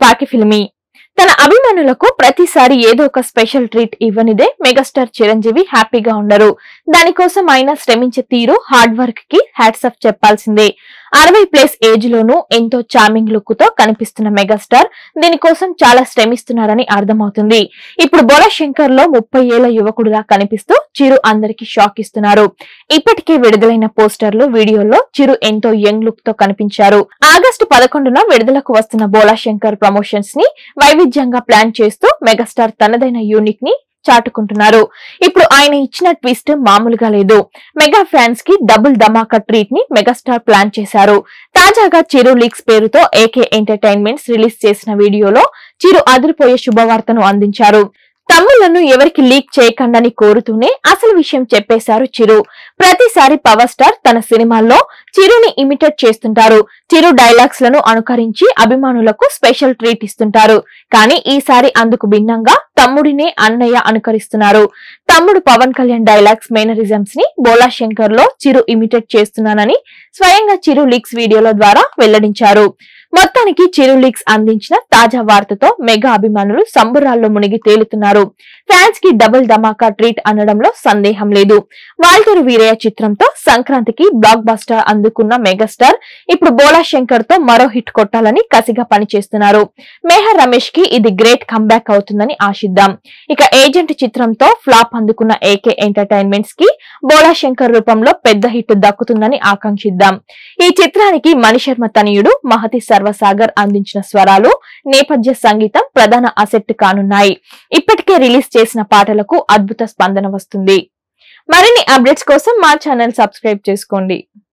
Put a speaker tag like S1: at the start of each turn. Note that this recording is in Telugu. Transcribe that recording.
S1: తుపాకీ ఫిల్మీ తన అభిమానులకు ప్రతిసారి ఏదో ఒక స్పెషల్ ట్రీట్ ఇవ్వనిదే మెగాస్టార్ చిరంజీవి హ్యాపీగా ఉండరు దానికోసం ఆయన శ్రమించే తీరు హార్డ్ వర్క్ కి హ్యాట్సప్ చెప్పాల్సిందే అరవై ప్లస్ ఏజ్ లోనూ ఎంతో చార్మింగ్ లుక్ తో కనిపిస్తున్న మెగాస్టార్ దీనికోసం చాలా శ్రమిస్తున్నారని అర్థమవుతుంది ఇప్పుడు బోలా శంకర్ లో ముప్పై ఏళ్ల యువకుడిలా కనిపిస్తూ చిరు అందరికి షాక్ ఇస్తున్నారు ఇప్పటికే విడుదలైన పోస్టర్లు వీడియోల్లో చిరు ఎంతో యంగ్ లుక్ తో కనిపించారు ఆగస్టు పదకొండున విడుదలకు వస్తున్న బోలా శంకర్ ప్రమోషన్స్ ని వైవిధ్యంగా ప్లాన్ చేస్తూ మెగాస్టార్ తనదైన యూనిక్ ని చాటుకుంటున్నారు ఇప్పుడు ఆయన ఇచ్చిన ట్విస్ట్ మామూలుగా లేదు మెగా ఫ్యాన్స్ కి డబుల్ ధమాకా ట్రీట్ ని మెగాస్టార్ ప్లాన్ చేశారు తాజాగా చిరు లీక్స్ పేరుతో ఏకే ఎంటర్టైన్మెంట్స్ రిలీజ్ చేసిన వీడియోలో చిరు అదిరిపోయే శుభవార్తను అందించారు తమ్ముళ్లను ఎవరికి లీక్ చేయకండని కోరుతూనే అసలు విషయం చెప్పేశారు చిరు ప్రతిసారి పవర్ స్టార్ తన సినిమాల్లో చిరుని ఇమిటేట్ చేస్తుంటారు చిరు డైలాగ్స్ లను అనుకరించి అభిమానులకు స్పెషల్ ట్రీట్ ఇస్తుంటారు కానీ ఈసారి అందుకు భిన్నంగా తమ్ముడినే అన్నయ్య అనుకరిస్తున్నారు తమ్ముడు పవన్ కళ్యాణ్ డైలాగ్స్ మేనరిజమ్స్ ని బోలా శంకర్ లో చిరు ఇమిటేట్ చేస్తున్నానని స్వయంగా చిరు లీక్స్ వీడియోల ద్వారా వెల్లడించారు మొత్తానికి చిరు లీక్స్ అందించిన తాజా వార్తతో మెగా అభిమానులు సంబురాల్లో మునిగి తేలుతున్నారు ఫ్యాన్స్ కి డబుల్ ధమాకా ట్రీట్ అనడంలో సందేహం లేదు వాల్తూరు వీరయ్య చిత్రంతో సంక్రాంతికి బ్లాక్ బస్టర్ అందుకున్న మెగాస్టార్ ఇప్పుడు బోలా శంకర్ తో మరో హిట్ కొట్టాలని కసిగా పనిచేస్తున్నారు మేహర్ రమేష్ కి ఇది గ్రేట్ కంబ్యాక్ అవుతుందని ఆశిద్దాం ఇక ఏజెంట్ చిత్రంతో ఫ్లాప్ అందుకున్న ఏకే ఎంటర్టైన్మెంట్స్ కి బోలా శంకర్ రూపంలో పెద్ద హిట్ దక్కుతుందని ఆకాంక్షిద్దాం ఈ చిత్రానికి మణిశర్మ తనయుడు మహతి సర్వసాగర్ అందించిన స్వరాలు నేపథ్య సంగీతం ప్రధాన అసెట్ కానున్నాయి ఇప్పటికే రిలీజ్ చేసిన పాటలకు అద్భుత స్పందన వస్తుంది మరిన్ని అప్డేట్స్ కోసం మా ఛానల్ సబ్స్క్రైబ్ చేసుకోండి